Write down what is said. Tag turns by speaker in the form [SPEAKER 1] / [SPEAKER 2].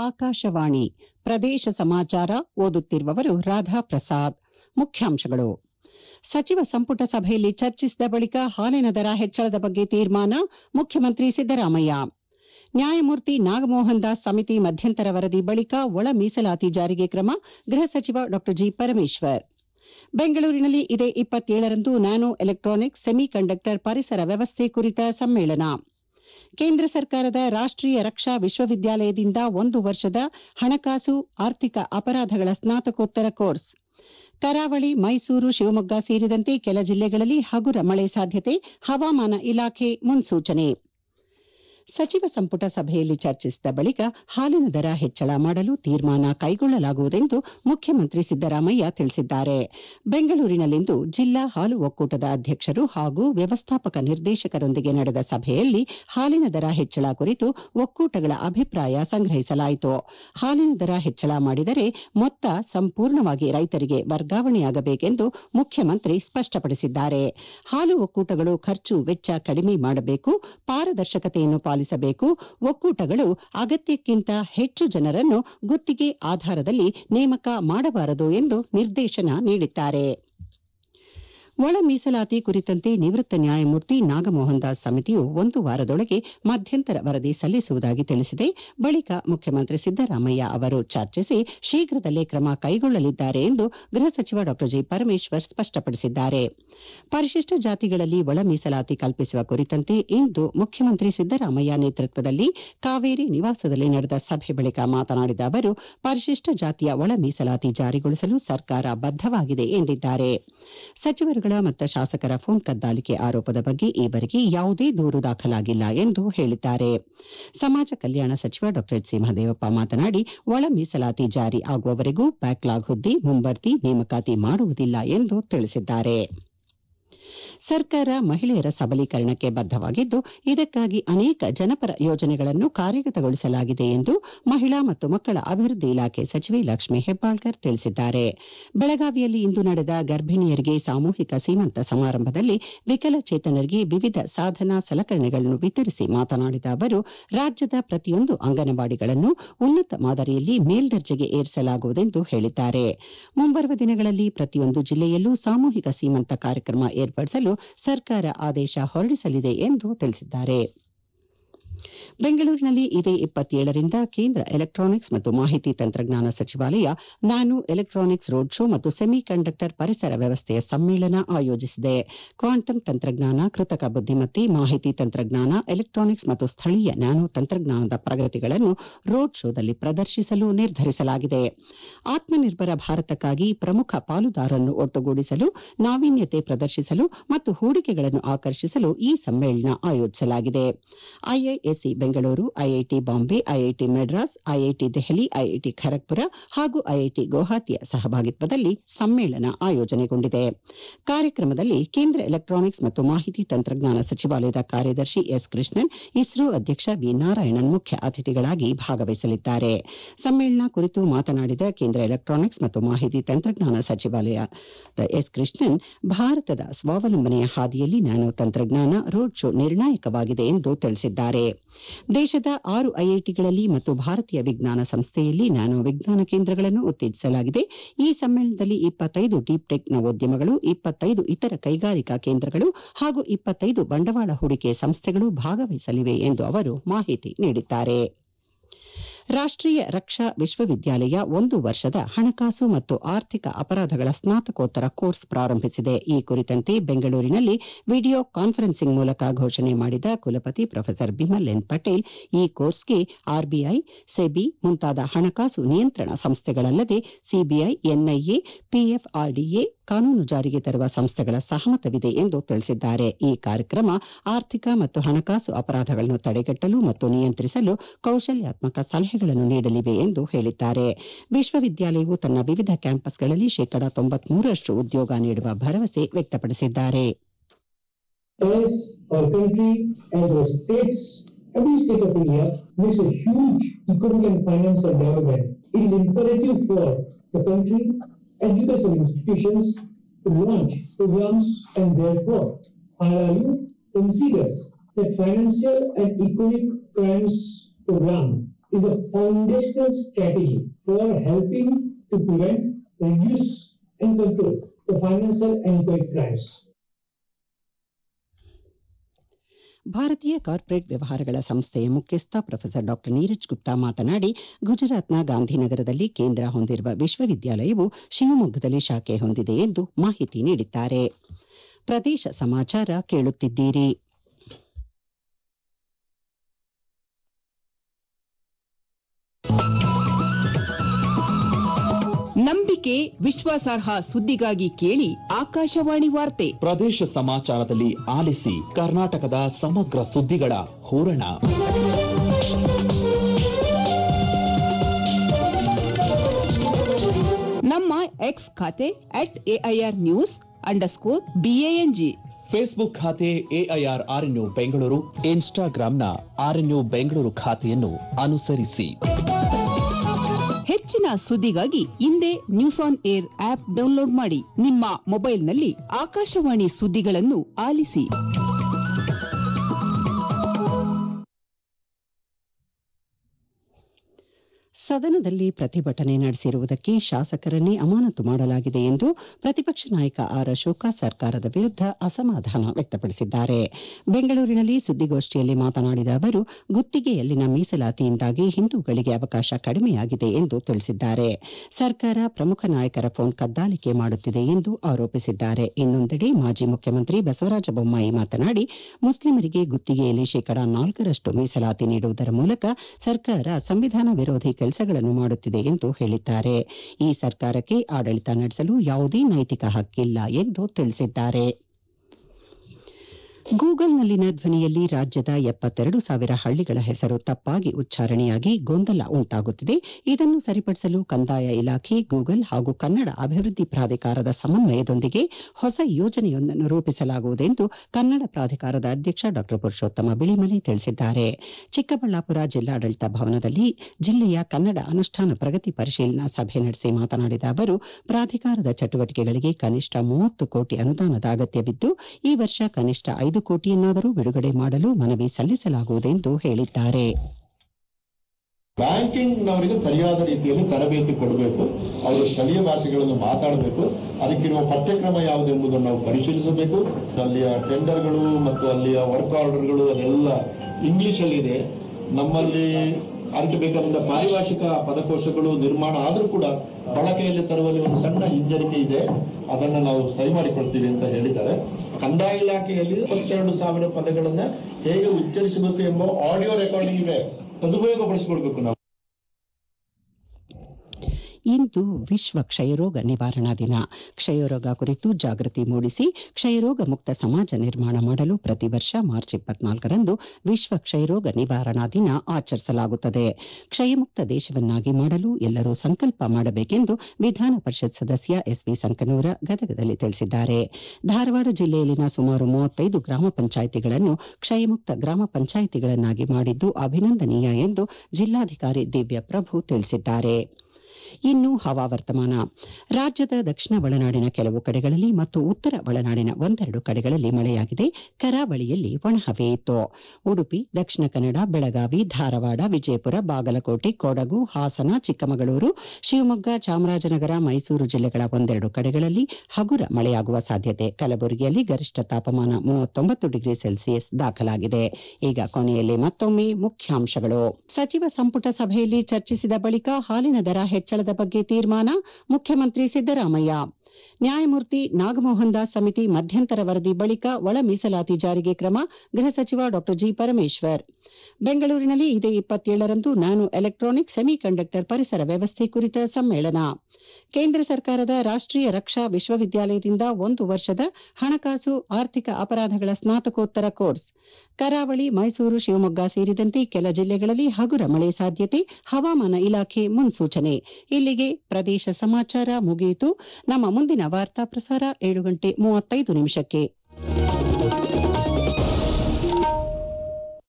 [SPEAKER 1] ಆಕಾಶವಾಣಿ ಪ್ರದೇಶ ಸಮಾಚಾರ ಓದುತ್ತಿರುವವರು ರಾಧಾ ಪ್ರಸಾದ್ ಮುಖ್ಯಾಂಶಗಳು ಸಚಿವ ಸಂಪುಟ ಸಭೆಯಲ್ಲಿ ಚರ್ಚಿಸಿದ ಬಳಿಕ ಹಾಲಿನ ದರ ಹೆಚ್ಚಳದ ಬಗ್ಗೆ ತೀರ್ಮಾನ ಮುಖ್ಯಮಂತ್ರಿ ಸಿದ್ದರಾಮಯ್ಯ ನ್ಯಾಯಮೂರ್ತಿ ನಾಗಮೋಹನ್ ದಾಸ್ ಸಮಿತಿ ಮಧ್ಯಂತರ ವರದಿ ಬಳಿಕ ಒಳ ಮೀಸಲಾತಿ ಜಾರಿಗೆ ಕ್ರಮ ಗೃಹ ಸಚಿವ ಡಾ ಜಿ ಪರಮೇಶ್ವರ್ ಬೆಂಗಳೂರಿನಲ್ಲಿ ಇದೇ ಇಪ್ಪತ್ತೇಳರಂದು ನ್ಯಾನೋ ಎಲೆಕ್ಟ್ರಾನಿಕ್ಸ್ ಸೆಮಿ ಕಂಡಕ್ಟರ್ ಪರಿಸರ ವ್ಯವಸ್ಥೆ ಕುರಿತ ಸಮ್ಮೇಳನ ಕೇಂದ್ರ ಸರ್ಕಾರದ ರಾಷ್ಟೀಯ ರಕ್ಷಾ ವಿಶ್ವವಿದ್ಯಾಲಯದಿಂದ ಒಂದು ವರ್ಷದ ಹಣಕಾಸು ಆರ್ಥಿಕ ಅಪರಾಧಗಳ ಸ್ನಾತಕೋತ್ತರ ಕೋರ್ಸ್ ಕರಾವಳಿ ಮೈಸೂರು ಶಿವಮೊಗ್ಗ ಸೇರಿದಂತೆ ಕೆಲ ಜಿಲ್ಲೆಗಳಲ್ಲಿ ಹಗುರ ಮಳೆ ಸಾಧ್ಯತೆ ಹವಾಮಾನ ಇಲಾಖೆ ಮುನ್ಸೂಚನೆ ಸಚಿವ ಸಂಪುಟ ಸಭೆಯಲ್ಲಿ ಚರ್ಚಿಸಿದ ಬಳಿಕ ಹಾಲಿನ ದರ ಹೆಚ್ಚಳ ಮಾಡಲು ತೀರ್ಮಾನ ಕೈಗೊಳ್ಳಲಾಗುವುದೆಂದು ಮುಖ್ಯಮಂತ್ರಿ ಸಿದ್ದರಾಮಯ್ಯ ತಿಳಿಸಿದ್ದಾರೆ ಬೆಂಗಳೂರಿನಲ್ಲಿಂದು ಜಿಲ್ಲಾ ಹಾಲು ಒಕ್ಕೂಟದ ಅಧ್ಯಕ್ಷರು ಹಾಗೂ ವ್ಯವಸ್ಥಾಪಕ ನಿರ್ದೇಶಕರೊಂದಿಗೆ ನಡೆದ ಸಭೆಯಲ್ಲಿ ಹಾಲಿನ ದರ ಹೆಚ್ಚಳ ಕುರಿತು ಒಕ್ಕೂಟಗಳ ಅಭಿಪ್ರಾಯ ಸಂಗ್ರಹಿಸಲಾಯಿತು ಹಾಲಿನ ದರ ಹೆಚ್ಚಳ ಮಾಡಿದರೆ ಮೊತ್ತ ಸಂಪೂರ್ಣವಾಗಿ ರೈತರಿಗೆ ವರ್ಗಾವಣೆಯಾಗಬೇಕೆಂದು ಮುಖ್ಯಮಂತ್ರಿ ಸ್ಪಷ್ಟಪಡಿಸಿದ್ದಾರೆ ಹಾಲು ಒಕ್ಕೂಟಗಳು ಖರ್ಚು ವೆಚ್ಚ ಕಡಿಮೆ ಮಾಡಬೇಕು ಪಾರದರ್ಶಕತೆಯನ್ನು ಪಾಲಿಸಬೇಕು ಒಕ್ಕೂಟಗಳು ಅಗತ್ಯಕ್ಕಿಂತ ಹೆಚ್ಚು ಜನರನ್ನು ಗುತ್ತಿಗೆ ಆಧಾರದಲ್ಲಿ ನೇಮಕ ಮಾಡಬಾರದು ಎಂದು ನಿರ್ದೇಶನ ನೀಡಿದ್ದಾರೆ ಒಳ ಮೀಸಲಾತಿ ಕುರಿತಂತೆ ನಿವೃತ್ತ ನ್ಯಾಯಮೂರ್ತಿ ನಾಗಮೋಹನ್ ದಾಸ್ ಸಮಿತಿಯು ಒಂದು ವಾರದೊಳಗೆ ಮಧ್ಯಂತರ ವರದಿ ಸಲ್ಲಿಸುವುದಾಗಿ ತಿಳಿಸಿದೆ ಬಳಿಕ ಮುಖ್ಯಮಂತ್ರಿ ಸಿದ್ದರಾಮಯ್ಯ ಅವರು ಚರ್ಚಿಸಿ ಶೀಘ್ರದಲ್ಲೇ ಕ್ರಮ ಕೈಗೊಳ್ಳಲಿದ್ದಾರೆ ಎಂದು ಗೃಹ ಸಚಿವ ಡಾ ಜಿ ಪರಮೇಶ್ವರ್ ಸ್ಪಷ್ಟಪಡಿಸಿದ್ದಾರೆ ಪರಿಶಿಷ್ಟ ಜಾತಿಗಳಲ್ಲಿ ಒಳ ಮೀಸಲಾತಿ ಕಲ್ಪಿಸುವ ಕುರಿತಂತೆ ಇಂದು ಮುಖ್ಯಮಂತ್ರಿ ಸಿದ್ದರಾಮಯ್ಯ ನೇತೃತ್ವದಲ್ಲಿ ಕಾವೇರಿ ನಿವಾಸದಲ್ಲಿ ನಡೆದ ಸಭೆ ಬಳಿಕ ಮಾತನಾಡಿದ ಅವರು ಪರಿಶಿಷ್ಟ ಜಾತಿಯ ಒಳ ಮೀಸಲಾತಿ ಜಾರಿಗೊಳಿಸಲು ಸರ್ಕಾರ ಬದ್ದವಾಗಿದೆ ಎಂದಿದ್ದಾರೆ ಸಚಿವರುಗಳ ಮತ್ತು ಶಾಸಕರ ಫೋನ್ ಕದ್ದಾಲಿಕೆ ಆರೋಪದ ಬಗ್ಗೆ ಈವರೆಗೆ ಯಾವುದೇ ದೂರು ದಾಖಲಾಗಿಲ್ಲ ಎಂದು ಹೇಳಿದ್ದಾರೆ ಸಮಾಜ ಕಲ್ಯಾಣ ಸಚಿವ ಡಾ ಎಚ್ ಮಹದೇವಪ್ಪ ಮಾತನಾಡಿ ಒಳ ಮೀಸಲಾತಿ ಜಾರಿ ಆಗುವವರೆಗೂ ಬ್ಯಾಕ್ಲಾಗ್ ಹುದ್ದೆ ಮುಂಬಡ್ತಿ ನೇಮಕಾತಿ ಮಾಡುವುದಿಲ್ಲ ಎಂದು ತಿಳಿಸಿದ್ದಾರೆ ಸರ್ಕಾರ ಮಹಿಳೆಯರ ಸಬಲೀಕರಣಕ್ಕೆ ಬದ್ದವಾಗಿದ್ದು ಇದಕ್ಕಾಗಿ ಅನೇಕ ಜನಪರ ಯೋಜನೆಗಳನ್ನು ಕಾರ್ಯಗತಗೊಳಿಸಲಾಗಿದೆ ಎಂದು ಮಹಿಳಾ ಮತ್ತು ಮಕ್ಕಳ ಅಭಿವೃದ್ಧಿ ಇಲಾಖೆ ಸಚಿವೆ ಲಕ್ಷ್ಮೀ ಹೆಬ್ಬಾಳ್ಕರ್ ತಿಳಿಸಿದ್ದಾರೆ ಬೆಳಗಾವಿಯಲ್ಲಿ ಇಂದು ನಡೆದ ಗರ್ಭಿಣಿಯರಿಗೆ ಸಾಮೂಹಿಕ ಸೀಮಂತ ಸಮಾರಂಭದಲ್ಲಿ ವಿಕಲಚೇತನರಿಗೆ ವಿವಿಧ ಸಾಧನ ಸಲಕರಣೆಗಳನ್ನು ವಿತರಿಸಿ ಮಾತನಾಡಿದ ಅವರು ರಾಜ್ಯದ ಪ್ರತಿಯೊಂದು ಅಂಗನವಾಡಿಗಳನ್ನು ಉನ್ನತ ಮಾದರಿಯಲ್ಲಿ ಮೇಲ್ದರ್ಜೆಗೆ ಏರಿಸಲಾಗುವುದೆಂದು ಹೇಳಿದ್ದಾರೆ ಮುಂಬರುವ ದಿನಗಳಲ್ಲಿ ಪ್ರತಿಯೊಂದು ಜಿಲ್ಲೆಯಲ್ಲೂ ಸಾಮೂಹಿಕ ಸೀಮಂತ ಕಾರ್ಯಕ್ರಮ ಏರ್ಪಡಿಸಲು ಸರ್ಕಾರ ಆದೇಶ ಹೊರಡಿಸಲಿದೆ ಎಂದು ತಿಳಿಸಿದ್ದಾರೆ ಬೆಂಗಳೂರಿನಲ್ಲಿ ಇದೇ ಇಪ್ಪತ್ತೇಳರಿಂದ ಕೇಂದ್ರ ಎಲೆಕ್ಟ್ರಾನಿಕ್ಸ್ ಮತ್ತು ಮಾಹಿತಿ ತಂತ್ರಜ್ಞಾನ ಸಚಿವಾಲಯ ನ್ಯಾನೋ ಎಲೆಕ್ಟ್ರಾನಿಕ್ಸ್ ರೋಡ್ ಶೋ ಮತ್ತು ಸೆಮಿ ಕಂಡಕ್ಟರ್ ಪರಿಸರ ವ್ಯವಸ್ಥೆಯ ಸಮ್ಮೇಳನ ಆಯೋಜಿಸಿದೆ ಕ್ವಾಂಟಮ್ ತಂತ್ರಜ್ಞಾನ ಕೃತಕ ಬುದ್ದಿಮತ್ತೆ ಮಾಹಿತಿ ತಂತ್ರಜ್ಞಾನ ಎಲೆಕ್ಟ್ರಾನಿಕ್ಸ್ ಮತ್ತು ಸ್ಥಳೀಯ ನ್ಯಾನೋ ತಂತ್ರಜ್ಞಾನದ ಪ್ರಗತಿಗಳನ್ನು ರೋಡ್ ಶೋದಲ್ಲಿ ಪ್ರದರ್ಶಿಸಲು ನಿರ್ಧರಿಸಲಾಗಿದೆ ಆತ್ಮನಿರ್ಭರ ಭಾರತಕ್ಕಾಗಿ ಪ್ರಮುಖ ಪಾಲುದಾರರನ್ನು ಒಟ್ಟುಗೂಡಿಸಲು ನಾವೀನ್ಯತೆ ಪ್ರದರ್ಶಿಸಲು ಮತ್ತು ಹೂಡಿಕೆಗಳನ್ನು ಆಕರ್ಷಿಸಲು ಈ ಸಮ್ಮೇಳನ ಆಯೋಜಿಸಲಾಗಿದೆ IISc Bengaluru IIT Bombay IIT Madras IIT Delhi IIT Kharagpur ಹಾಗೂ ಐಐಟಿ ಗುವಾಹಟಿಯ ಸಹಭಾಗಿತ್ವದಲ್ಲಿ ಸಮ್ಮೇಳನ ಆಯೋಜನೆಗೊಂಡಿದೆ ಕಾರ್ಯಕ್ರಮದಲ್ಲಿ ಕೇಂದ್ರ ಎಲೆಕ್ಟ್ರಾನಿಕ್ಸ್ ಮತ್ತು ಮಾಹಿತಿ ತಂತ್ರಜ್ಞಾನ ಸಚಿವಾಲಯದ ಕಾರ್ಯದರ್ಶಿ ಎಸ್ ಕೃಷ್ಣನ್ ಇಸ್ರೋ ಅಧ್ಯಕ್ಷ ವಿ ನಾರಾಯಣನ್ ಮುಖ್ಯ ಅತಿಥಿಗಳಾಗಿ ಭಾಗವಹಿಸಲಿದ್ದಾರೆ ಸಮ್ಮೇಳನ ಕುರಿತು ಮಾತನಾಡಿದ ಕೇಂದ್ರ ಎಲೆಕ್ಟ್ರಾನಿಕ್ಸ್ ಮತ್ತು ಮಾಹಿತಿ ತಂತ್ರಜ್ಞಾನ ಸಚಿವಾಲಯದ ಎಸ್ ಕೃಷ್ಣನ್ ಭಾರತದ ಸ್ವಾವಲಂಬನೆಯ ಹಾದಿಯಲ್ಲಿ ನ್ಯಾನೋ ತಂತ್ರಜ್ಞಾನ ರೋಡ್ ಶೋ ನಿರ್ಣಾಯಕವಾಗಿದೆ ಎಂದು ತಿಳಿಸಿದ್ದಾರೆ ದೇಶದ ಆರು ಐಐಟಿಗಳಲ್ಲಿ ಮತ್ತು ಭಾರತೀಯ ವಿಜ್ಞಾನ ಸಂಸ್ಥೆಯಲ್ಲಿ ನ್ಯಾನೋ ವಿಜ್ಞಾನ ಕೇಂದ್ರಗಳನ್ನು ಉತ್ತೇಜಿಸಲಾಗಿದೆ ಈ ಸಮ್ಮೇಳನದಲ್ಲಿ ಇಪ್ಪತ್ತೈದು ಡೀಪ್ ಟೆಕ್ ನವೋದ್ಯಮಗಳು ಇಪ್ಪತ್ತೈದು ಇತರ ಕೈಗಾರಿಕಾ ಕೇಂದ್ರಗಳು ಹಾಗೂ ಇಪ್ಪತ್ತೈದು ಬಂಡವಾಳ ಹೂಡಿಕೆ ಸಂಸ್ಥೆಗಳು ಭಾಗವಹಿಸಲಿವೆ ಎಂದು ಅವರು ಮಾಹಿತಿ ನೀಡಿದ್ದಾರೆ ರಾಷ್ಟೀಯ ರಕ್ಷಾ ವಿಶ್ವವಿದ್ಯಾಲಯ ಒಂದು ವರ್ಷದ ಹಣಕಾಸು ಮತ್ತು ಆರ್ಥಿಕ ಅಪರಾಧಗಳ ಸ್ನಾತಕೋತ್ತರ ಕೋರ್ಸ್ ಪ್ರಾರಂಭಿಸಿದೆ ಈ ಕುರಿತಂತೆ ಬೆಂಗಳೂರಿನಲ್ಲಿ ವಿಡಿಯೋ ಕಾನ್ಫರೆನ್ಸಿಂಗ್ ಮೂಲಕ ಘೋಷಣೆ ಮಾಡಿದ ಕುಲಪತಿ ಪ್ರೊಫೆಸರ್ ಬಿಮಲ್ ಎನ್ ಪಟೇಲ್ ಈ ಕೋರ್ಸ್ಗೆ ಆರ್ಬಿಐ ಸೆಬಿ ಮುಂತಾದ ಹಣಕಾಸು ನಿಯಂತ್ರಣ ಸಂಸ್ಥೆಗಳಲ್ಲದೆ ಸಿಬಿಐ ಎನ್ಐಎ ಪಿಎಫ್ಆರ್ಡಿಎ ಕಾನೂನು ಜಾರಿಗೆ ತರುವ ಸಂಸ್ಥೆಗಳ ಸಹಮತವಿದೆ ಎಂದು ತಿಳಿಸಿದ್ದಾರೆ ಈ ಕಾರ್ಯಕ್ರಮ ಆರ್ಥಿಕ ಮತ್ತು ಹಣಕಾಸು ಅಪರಾಧಗಳನ್ನು ತಡೆಗಟ್ಟಲು ಮತ್ತು ನಿಯಂತ್ರಿಸಲು ಕೌಶಲ್ಯಾತ್ಮಕ ಸಲಹೆಗಳನ್ನು ನೀಡಲಿವೆ ಎಂದು ಹೇಳಿದ್ದಾರೆ ವಿಶ್ವವಿದ್ಯಾಲಯವು ತನ್ನ ವಿವಿಧ ಕ್ಯಾಂಪಸ್ಗಳಲ್ಲಿ ಶೇಕಡಾ ತೊಂಬತ್ಮೂರರಷ್ಟು ಉದ್ಯೋಗ ನೀಡುವ ಭರವಸೆ ವ್ಯಕ್ತಪಡಿಸಿದ್ದಾರೆ
[SPEAKER 2] as our country, as our states, every state of India makes a huge economic and financial development. It is imperative for the country, educational institutions to launch programs and therefore IRU considers that financial and economic crimes program is a foundational strategy for helping to prevent, reduce, and control the financial and economic crimes.
[SPEAKER 1] ಭಾರತೀಯ corporate ವ್ಯವಹಾರಗಳ ಸಂಸ್ಥೆಯ ಮುಖ್ಯಸ್ಥ professor ಡಾ ನೀರಜ್ ಗುಪ್ತಾ ಮಾತನಾಡಿ ಗುಜರಾತ್ನ ಗಾಂಧಿನಗರದಲ್ಲಿ ಕೇಂದ್ರ ಹೊಂದಿರುವ ವಿಶ್ವವಿದ್ಯಾಲಯವು ಶಿವಮೊಗ್ಗದಲ್ಲಿ ಶಾಖೆ ಹೊಂದಿದೆ ಎಂದು ಮಾಹಿತಿ ನೀಡಿದ್ದಾರೆ ಪ್ರದೇಶ ಸಮಾಚಾರ ಕೇಳುತ್ತಿದ್ದೀರಿ
[SPEAKER 3] ನಂಬಿಕೆ ವಿಶ್ವಾಸಾರ್ಹ ಸುದ್ದಿಗಾಗಿ ಕೇಳಿ ಆಕಾಶವಾಣಿ ವಾರ್ತೆ
[SPEAKER 4] ಪ್ರದೇಶ ಸಮಾಚಾರದಲ್ಲಿ ಆಲಿಸಿ ಕರ್ನಾಟಕದ ಸಮಗ್ರ ಸುದ್ದಿಗಳ ಹೂರಣ
[SPEAKER 3] ನಮ್ಮ ಎಕ್ಸ್ ಖಾತೆ at AIR news underscore BANG
[SPEAKER 4] Facebook ಖಾತೆ ಎಐಆರ್ ಆರ್ಎನ್ಯು ಬೆಂಗಳೂರು ಇನ್ಸ್ಟಾಗ್ರಾಂನ ಆರ್ಎನ್ಯು ಬೆಂಗಳೂರು ಖಾತೆಯನ್ನು ಅನುಸರಿಸಿ
[SPEAKER 3] ಹೆಚ್ಚಿನ ಸುದ್ದಿಗಾಗಿ ಹಿಂದೆ news on air app download ಮಾಡಿ ನಿಮ್ಮ ಮೊಬೈಲ್ನಲ್ಲಿ ಆಕಾಶವಾಣಿ ಸುದ್ದಿಗಳನ್ನು ಆಲಿಸಿ
[SPEAKER 1] ಸದನದಲ್ಲಿ ಪ್ರತಿಭಟನೆ ನಡೆಸಿರುವುದಕ್ಕೆ ಶಾಸಕರನ್ನೇ ಅಮಾನತು ಮಾಡಲಾಗಿದೆ ಎಂದು ಪ್ರತಿಪಕ್ಷ ನಾಯಕ ಆರ್ ಅಶೋಕ ಸರ್ಕಾರದ ವಿರುದ್ಧ ಅಸಮಾಧಾನ ವ್ಯಕ್ತಪಡಿಸಿದ್ದಾರೆ ಬೆಂಗಳೂರಿನಲ್ಲಿ ಸುದ್ದಿಗೋಷ್ಠಿಯಲ್ಲಿ ಮಾತನಾಡಿದ ಅವರು ಗುತ್ತಿಗೆಯಲ್ಲಿನ ಮೀಸಲಾತಿಯಿಂದಾಗಿ ಹಿಂದೂಗಳಿಗೆ ಅವಕಾಶ ಕಡಿಮೆಯಾಗಿದೆ ಎಂದು ತಿಳಿಸಿದ್ದಾರೆ ಸರ್ಕಾರ ಪ್ರಮುಖ ನಾಯಕರ ಫೋನ್ ಕದ್ದಾಲಿಕೆ ಮಾಡುತ್ತಿದೆ ಎಂದು ಆರೋಪಿಸಿದ್ದಾರೆ ಇನ್ನೊಂದೆಡೆ ಮಾಜಿ ಮುಖ್ಯಮಂತ್ರಿ ಬಸವರಾಜ ಬೊಮ್ಮಾಯಿ ಮಾತನಾಡಿ ಮುಸ್ಲಿಮರಿಗೆ ಗುತ್ತಿಗೆಯಲ್ಲಿ ಶೇಕಡಾ ನಾಲ್ಕರಷ್ಟು ಮೀಸಲಾತಿ ನೀಡುವುದರ ಮೂಲಕ ಸರ್ಕಾರ ಸಂವಿಧಾನ ವಿರೋಧಿ ಕೆಲಸಗಳನ್ನು ಮಾಡುತ್ತಿದೆ ಎಂದು ಹೇಳಿದ್ದಾರೆ ಈ ಸರ್ಕಾರಕ್ಕೆ ಆಡಳಿತ ನಡೆಸಲು ಯಾವುದೇ ನೈತಿಕ ಹಕ್ಕಿಲ್ಲ ಎಂದು ತಿಳಿಸಿದ್ದಾರೆ ಗೂಗಲ್ನಲ್ಲಿನ ಧ್ವನಿಯಲ್ಲಿ ರಾಜ್ಯದ ಎಪ್ಪತ್ತೆರಡು ಸಾವಿರ ಹಳ್ಳಿಗಳ ಹೆಸರು ತಪ್ಪಾಗಿ ಉಚ್ಚಾರಣೆಯಾಗಿ ಗೊಂದಲ ಉಂಟಾಗುತ್ತಿದೆ ಇದನ್ನು ಸರಿಪಡಿಸಲು ಕಂದಾಯ ಇಲಾಖೆ ಗೂಗಲ್ ಹಾಗೂ ಕನ್ನಡ ಅಭಿವೃದ್ಧಿ ಪ್ರಾಧಿಕಾರದ ಸಮನ್ವಯದೊಂದಿಗೆ ಹೊಸ ಯೋಜನೆಯೊಂದನ್ನು ರೂಪಿಸಲಾಗುವುದೆಂದು ಕನ್ನಡ ಪ್ರಾಧಿಕಾರದ ಅಧ್ಯಕ್ಷ ಡಾ ಪುರುಷೋತ್ತಮ ಬಿಳಿಮಲೆ ತಿಳಿಸಿದ್ದಾರೆ ಚಿಕ್ಕಬಳ್ಳಾಪುರ ಜಿಲ್ಲಾಡಳಿತ ಭವನದಲ್ಲಿ ಜಿಲ್ಲೆಯ ಕನ್ನಡ ಅನುಷ್ಠಾನ ಪ್ರಗತಿ ಪರಿಶೀಲನಾ ಸಭೆ ನಡೆಸಿ ಮಾತನಾಡಿದ ಅವರು ಪ್ರಾಧಿಕಾರದ ಚಟುವಟಿಕೆಗಳಿಗೆ ಕನಿಷ್ಠ ಮೂವತ್ತು ಕೋಟಿ ಅನುದಾನದ ಅಗತ್ಯವಿದ್ದು ಈ ವರ್ಷ ಕನಿಷ್ಠ ಐದು ಕೋಟಿಯನ್ನಾದರೂ ಬಿಡುಗಡೆ ಮಾಡಲು ಮನವಿ ಸಲ್ಲಿಸಲಾಗುವುದೆಂದು ಹೇಳಿದ್ದಾರೆ
[SPEAKER 5] ಬ್ಯಾಂಕಿಂಗ್ ನವರಿಗೆ ಸರಿಯಾದ ರೀತಿಯಲ್ಲಿ ತರಬೇತಿ ಕೊಡಬೇಕು ಅವರು ಸ್ಥಳೀಯ ಭಾಷೆಗಳನ್ನು ಮಾತಾಡಬೇಕು ಅದಕ್ಕಿರುವ ಪಠ್ಯಕ್ರಮ ಯಾವುದು ಎಂಬುದನ್ನು ನಾವು ಪರಿಶೀಲಿಸಬೇಕು ಅಲ್ಲಿಯ ಟೆಂಡರ್ಗಳು ಮತ್ತು ಅಲ್ಲಿಯ ವರ್ಕ್ ಆರ್ಡರ್ಗಳು ಅದೆಲ್ಲ ಇಂಗ್ಲಿಷ್ ಅಲ್ಲಿ ಇದೆ ನಮ್ಮಲ್ಲಿ ಅದಕ್ಕೆ ಬೇಕಾದ ಪಾರಿಭಾಷಿಕ ಪದಕೋಶಗಳು ನಿರ್ಮಾಣ ಆದರೂ ಕೂಡ ಬಳಕೆಯಲ್ಲಿ ತರುವಲ್ಲಿ ಒಂದು ಸಣ್ಣ ಹಿಂಜರಿಕೆ ಇದೆ ಅದನ್ನ ನಾವು ಸರಿ ಮಾಡಿಕೊಳ್ತೀವಿ ಅಂತ ಹೇಳಿದ್ದಾರೆ ಕಂದಾಯ ಇಲಾಖೆಯಲ್ಲಿ ಇಪ್ಪತ್ತೆರಡು ಸಾವಿರ ಪದಗಳನ್ನ ಹೇಗೆ ಉಚ್ಚರಿಸಬೇಕು ಎಂಬ ಆಡಿಯೋ ರೆಕಾರ್ಡಿಂಗ್ ಇದೆ ಸದುಪಯೋಗಪಡಿಸಿಕೊಳ್ಬೇಕು ನಾವು
[SPEAKER 1] ಇಂದು ವಿಶ್ವ ಕ್ಷಯರೋಗ ನಿವಾರಣಾ ದಿನ ಕ್ಷಯರೋಗ ಕುರಿತು ಜಾಗೃತಿ ಮೂಡಿಸಿ ಕ್ಷಯರೋಗ ಮುಕ್ತ ಸಮಾಜ ನಿರ್ಮಾಣ ಮಾಡಲು ಪ್ರತಿ ವರ್ಷ ಮಾರ್ಚ್ ಇಪ್ಪತ್ನಾಲ್ಕರಂದು ವಿಶ್ವ ಕ್ಷಯರೋಗ ನಿವಾರಣಾ ದಿನ ಆಚರಿಸಲಾಗುತ್ತದೆ ಕ್ಷಯಮುಕ್ತ ದೇಶವನ್ನಾಗಿ ಮಾಡಲು ಎಲ್ಲರೂ ಸಂಕಲ್ಪ ಮಾಡಬೇಕೆಂದು ವಿಧಾನ ಪರಿಷತ್ ಸದಸ್ಯ ಎಸ್ವಿ ಸಂಕನೂರ ಗದಗದಲ್ಲಿ ತಿಳಿಸಿದ್ದಾರೆ ಧಾರವಾಡ ಜಿಲ್ಲೆಯಲ್ಲಿನ ಸುಮಾರು ಮೂವತ್ತೈದು ಗ್ರಾಮ ಪಂಚಾಯಿತಿಗಳನ್ನು ಕ್ಷಯಮುಕ್ತ ಗ್ರಾಮ ಪಂಚಾಯಿತಿಗಳನ್ನಾಗಿ ಮಾಡಿದ್ದು ಅಭಿನಂದನೀಯ ಎಂದು ಜಿಲ್ಲಾಧಿಕಾರಿ ದಿವ್ಯ ಪ್ರಭು ತಿಳಿಸಿದ್ದಾರೆ ಇನ್ನು ಹವಾವರ್ತಮಾನ ರಾಜ್ಯದ ದಕ್ಷಿಣ ಒಳನಾಡಿನ ಕೆಲವು ಕಡೆಗಳಲ್ಲಿ ಮತ್ತು ಉತ್ತರ ಒಳನಾಡಿನ ಒಂದೆರಡು ಕಡೆಗಳಲ್ಲಿ ಮಳೆಯಾಗಿದೆ ಕರಾವಳಿಯಲ್ಲಿ ಒಣಹವೆ ಇತ್ತು ಉಡುಪಿ ದಕ್ಷಿಣ ಕನ್ನಡ ಬೆಳಗಾವಿ ಧಾರವಾಡ ವಿಜಯಪುರ ಬಾಗಲಕೋಟೆ ಕೊಡಗು ಹಾಸನ ಚಿಕ್ಕಮಗಳೂರು ಶಿವಮೊಗ್ಗ ಚಾಮರಾಜನಗರ ಮೈಸೂರು ಜಿಲ್ಲೆಗಳ ಒಂದೆರಡು ಕಡೆಗಳಲ್ಲಿ ಹಗುರ ಮಳೆಯಾಗುವ ಸಾಧ್ಯತೆ ಕಲಬುರಗಿಯಲ್ಲಿ ಗರಿಷ್ಠ ತಾಪಮಾನ ಮೂವತ್ತೊಂಬತ್ತು ಡಿಗ್ರಿ ಸೆಲ್ಸಿಯಸ್ ದಾಖಲಾಗಿದೆ ಈಗ ಕೊನೆಯಲ್ಲಿ ಮತ್ತೊಮ್ಮೆ ಮುಖ್ಯಾಂಶಗಳು ಸಚಿವ ಸಂಪುಟ ಸಭೆಯಲ್ಲಿ ಚರ್ಚಿಸಿದ ಬಳಿಕ ಹಾಲಿನ ದರ ಹೆಚ್ಚಳದ ಬಗ್ಗೆ ತೀರ್ಮಾನ ಮುಖ್ಯಮಂತ್ರಿ ಸಿದ್ದರಾಮಯ್ಯ ನ್ಯಾಯಮೂರ್ತಿ ನಾಗಮೋಹನ್ ದಾಸ್ ಸಮಿತಿ ಮಧ್ಯಂತರ ವರದಿ ಬಳಿಕ ಒಳ ಮೀಸಲಾತಿ ಜಾರಿಗೆ ಕ್ರಮ ಗೃಹ ಸಚಿವ ಡಾ ಜಿ ಪರಮೇಶ್ವರ್ ಬೆಂಗಳೂರಿನಲ್ಲಿ ಇದೇ ಇಪ್ಪತ್ತೇಳರಂದು ನ್ಯಾನೋ ಎಲೆಕ್ಟ್ರಾನಿಕ್ ಸೆಮಿಕಂಡಕ್ಟರ್ ಪರಿಸರ ವ್ಯವಸ್ಥೆ ಕುರಿತ ಸಮ್ಮೇಳನ ಕೇಂದ್ರ ಸರ್ಕಾರದ ರಾಷ್ಟೀಯ ರಕ್ಷಾ ವಿಶ್ವವಿದ್ಯಾಲಯದಿಂದ ಒಂದು ವರ್ಷದ ಹಣಕಾಸು ಆರ್ಥಿಕ ಅಪರಾಧಗಳ ಸ್ನಾತಕೋತ್ತರ ಕೋರ್ಸ್ ಕರಾವಳಿ ಮೈಸೂರು ಶಿವಮೊಗ್ಗ ಸೇರಿದಂತೆ ಕೆಲ ಜಿಲ್ಲೆಗಳಲ್ಲಿ ಹಗುರ ಮಳೆ ಸಾಧ್ಯತೆ ಹವಾಮಾನ ಇಲಾಖೆ ಮುನ್ಸೂಚನೆ ಇಲ್ಲಿಗೆ ಪ್ರದೇಶ ಸಮಾಚಾರ ಮುಗಿಯಿತು ನಮ್ಮ ಮುಂದಿನ ವಾರ್ತಾ ಪ್ರಸಾರ ಏಳು ಗಂಟೆ ಮೂವತ್ತೈದು ನಿಮಿಷಕ್ಕೆ